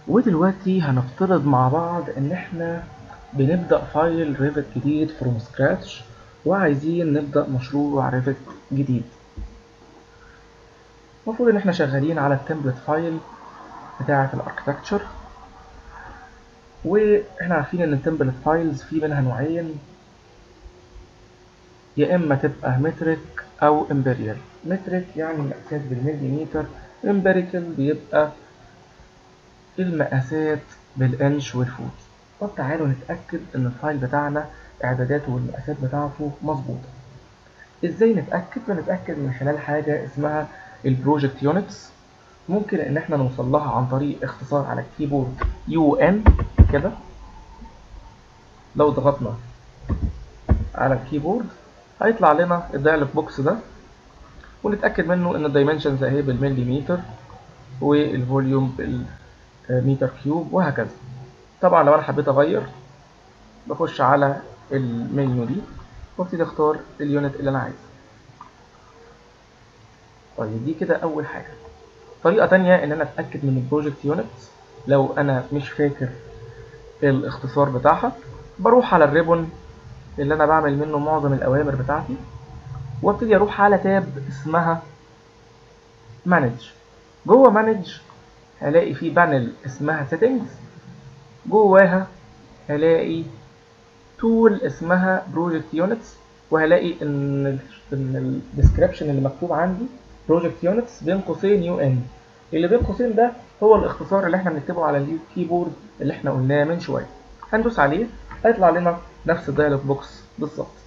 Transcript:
ودلوقتي هنفترض مع بعض ان احنا بنبدأ فايل ريفت جديد فروم سكراتش وعايزين نبدأ مشروع ريفت جديد المفروض ان احنا شغالين على التمبلت فايل بتاعة الاركتكتشر واحنا عارفين ان التمبلت فايلز في منها نوعين يا اما تبقى مترك او امبريال مترك يعني مقاسات بالمليمتر امبريكال بيبقى المقاسات بالانش والفوت طب تعالوا نتأكد ان الفايل بتاعنا اعداداته والمقاسات بتاعته مظبوطة ازاي نتأكد بنتأكد من خلال حاجة اسمها البروجكت يونتس ممكن ان احنا نوصل لها عن طريق اختصار على الكيبورد يو ان كده لو ضغطنا على الكيبورد هيطلع لنا الدايلوج بوكس ده ونتأكد منه ان الدايمنشنز اهي بالمليمتر والفوليوم بالمتر كيوب وهكذا طبعا لو انا حبيت اغير بخش على المنيو دي وابتدي اختار اليونت اللي انا عايزه طيب دي كده اول حاجه طريقه تانية ان انا اتاكد من البروجكت يونت لو انا مش فاكر الاختصار بتاعها بروح على الريبون اللي انا بعمل منه معظم الاوامر بتاعتي وابتدي اروح على تاب اسمها مانج جوه مانج هلاقي في بانل اسمها settings جواها هلاقي تول اسمها project units وهلاقي ان ان الديسكريبشن اللي مكتوب عندي project units بين قوسين يو ان اللي بين قوسين ده هو الاختصار اللي احنا بنكتبه على الكيبورد اللي احنا قلناه من شويه هندوس عليه هيطلع لنا نفس الدايلوج بوكس بالظبط